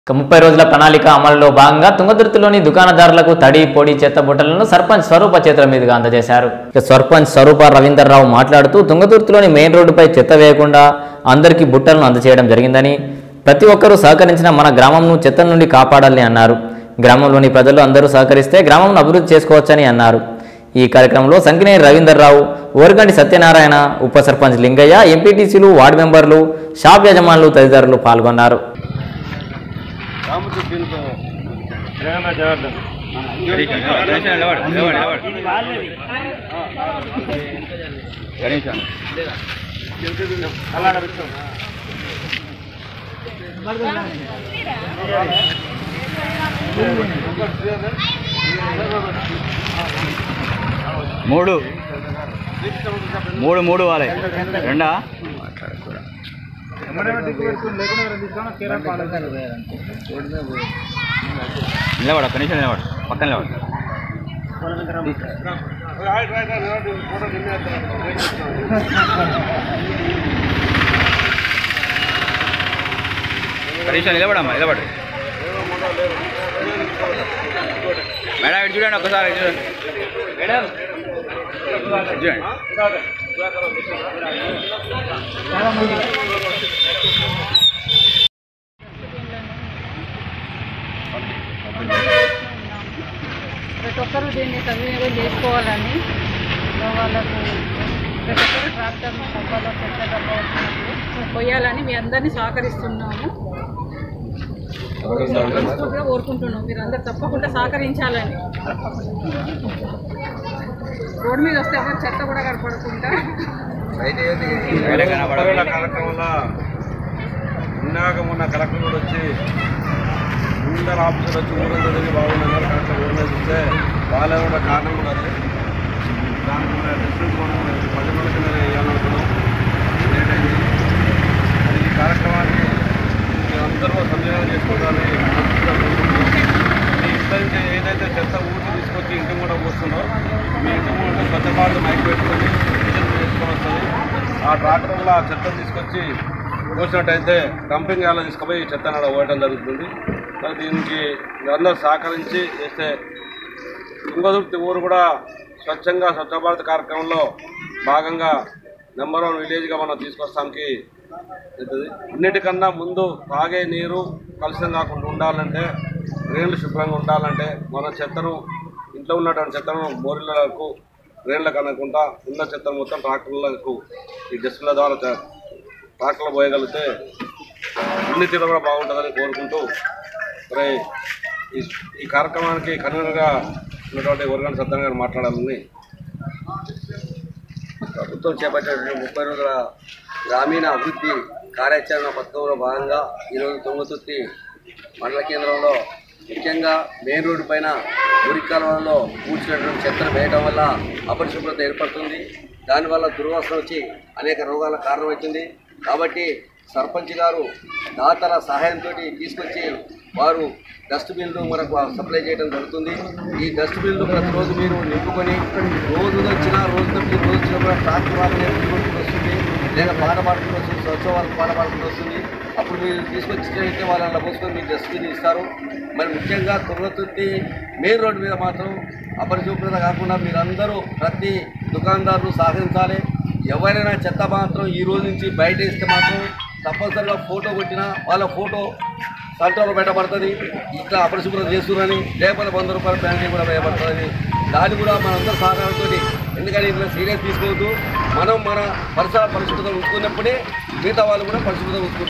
ఇక ముప్పై రోజుల ప్రణాళిక అమలులో భాగంగా తుంగతుర్తిలోని దుకాణదారులకు తడి పొడి చెత్త బుట్టలను సర్పంచ్ స్వరూప చేతుల మీదుగా అందజేశారు ఇక సర్పంచ్ స్వరూప రవీందర్రావు మాట్లాడుతూ తుంగతుర్తిలోని మెయిన్ రోడ్డుపై చెత్త వేయకుండా అందరికీ బుట్టలను అందజేయడం జరిగిందని ప్రతి ఒక్కరూ సహకరించిన మన గ్రామంను చెత్త నుండి కాపాడాలని అన్నారు గ్రామంలోని ప్రజలు అందరూ సహకరిస్తే గ్రామంను అభివృద్ధి చేసుకోవచ్చని అన్నారు ఈ కార్యక్రమంలో సంకినేని రవీందర్రావు ఓరగంటి సత్యనారాయణ ఉప సర్పంచ్ లింగయ్య ఎంపీటీసీలు వార్డు మెంబర్లు షాప్ యజమానులు తదితరులు పాల్గొన్నారు మూడు మూడు మూడు వాళ్ళే రెండా నిలబడ ఒక్క నిమిషం నిలబడ పక్కన నిలబడ ఒక్క నిమిషం నిలబడమ్మా నిలబడు మేడం ఇటు చూడండి ఒక్కసారి ఇటు చూడండి మేడం ఇటు చూడండి ప్రతి ఒక్కరూ దీన్ని సద్వినియోగం చేసుకోవాలని వాళ్ళకు ప్రతి ఒక్కరు ట్రాక్టర్ డబ్బాలో పెద్ద డబ్బా వచ్చినప్పుడు కొయ్యాలని మీ అందరినీ సహకరిస్తున్నాము మనస్ఫూర్తిగా కోరుకుంటున్నాం మీరు అందరు తప్పకుండా సహకరించాలని రోడ్డు మీద వస్తే ఎవరు చెత్త కూడా కనపడకుండా బయట కనపడదు. కార్యక్రమంలో ఇందాక మొన్న కలెక్టర్ కూడా వచ్చి ముందర ఆఫీసర్ వచ్చి ఊరంతా తిరిగి బాగున్నారు కలెక్టర్ ఊరిలో చూస్తే వాళ్ళే కూడా కారణం కూడా అదే దానికి మన డిస్ట్రిక్ట్ మనం పది మంది కింద వేయాలనుకున్నాం లేట్ అయింది అది ఈ కార్యక్రమాన్ని అందరూ సంజయం చేసుకోవాలని మనస్ఫూర్తిగా కోరుకుంటున్నాం. మీ ఇంటి నుంచి ఏదైతే చెత్త ఊరికి తీసుకొచ్చి ఇంటి కూడా పోస్తుందో మీ ఇంటి ముందు స్వచ్ఛ భారత్ మైక్ పెట్టుకొని విజన్ చేసుకొని వస్తుంది ఆ ట్రాక్టర్లో ఆ చెత్త తీసుకొచ్చి పోసినట్టయితే డంపింగ్ యాలో తీసుకుపోయి చెత్త నాడ పోయడం జరుగుతుంది మరి దీనికి అందరూ సహకరించి చేస్తే తుంగదుర్తి ఊరు కూడా స్వచ్ఛంగా స్వచ్ఛ భారత్ కార్యక్రమంలో భాగంగా నెంబర్ వన్ విలేజ్గా మనం తీసుకొస్తానికి అవుతుంది అన్నిటికన్నా ముందు తాగే నీరు కలుషితం కాకుండా ఉండాలంటే డ్రైన్లు శుభ్రంగా ఉండాలంటే మన చెత్తను ఇంట్లో ఉన్నటువంటి చెత్తను బోర్లకు డ్రైన్లకు అనకుండా ఉన్న చెత్తను మొత్తం ట్రాక్టర్లకు ఈ డస్ట్ల ద్వారా చ- ట్రాక్టర్లు పోయగలిగితే అన్ని తీరు కూడా బాగుంటుందని కోరుకుంటూ మరి ఈ ఈ కార్యక్రమానికి కన్వీనర్గా ఉన్నటువంటి వరగంట సత్యనారాయణ గారు మాట్లాడాలని ప్రభుత్వం చేపట్టినటువంటి ముప్పై రోజుల గ్రామీణ అభివృద్ధి కార్యాచరణ పథకంలో భాగంగా ఈరోజు తుంగతుర్తి మండల కేంద్రంలో ముఖ్యంగా మెయిన్ రోడ్డు పైన మురికాలంలో పూడ్చినటువంటి చెత్తను వేయడం వల్ల అపరిశుభ్రత ఏర్పడుతుంది దానివల్ల దుర్వాసన వచ్చి అనేక రోగాల కారణమవుతుంది కాబట్టి సర్పంచ్ గారు దాతల సహాయంతో తీసుకొచ్చి వారు డస్ట్బిన్లు మనకు సప్లై చేయడం జరుగుతుంది ఈ డస్ట్బిన్లు ప్రతిరోజు మీరు నింపుకొని రోజు వచ్చినా రోజు తప్పి రోజు వచ్చినప్పుడు ట్రాక్టర్ వాళ్ళని నింపుకుంటూ వస్తుంది లేదా పాట పాడుకుంటూ వస్తుంది స్వచ్ఛ వాళ్ళకి పాట పాడుకుంటూ వస్తుంది అప్పుడు మీరు తీసుకొచ్చినట్లయితే వాళ్ళని పోసుకొని మీకు డస్ట్బిన్ ఇస్తారు మరి ముఖ్యంగా తుంగతుర్తి మెయిన్ రోడ్డు మీద మాత్రం అపరిశుభ్రత కాకుండా మీరందరూ ప్రతి దుకాణదారులు సహకరించాలి ఎవరైనా చెత్త మాత్రం ఈ రోజు నుంచి బయట ఇస్తే మాత్రం తప్పనిసరిగా ఫోటో కొట్టినా వాళ్ళ ఫోటో సంటలో పెట్టబడుతుంది ఇట్లా అపరిశుభ్రత చేస్తున్నారని లేకపోతే వంద రూపాయల పెనాల్టీ కూడా వేయబడుతుంది దాన్ని కూడా మనందరి సహకారంతో ఎందుకంటే ఇట్లా సీరియస్ తీసుకోవద్దు మనం మన పరిసర పరిశుభ్రత ఉంచుకున్నప్పుడే మిగతా వాళ్ళు కూడా పరిశుభ్రత ఉంచుకుంటారు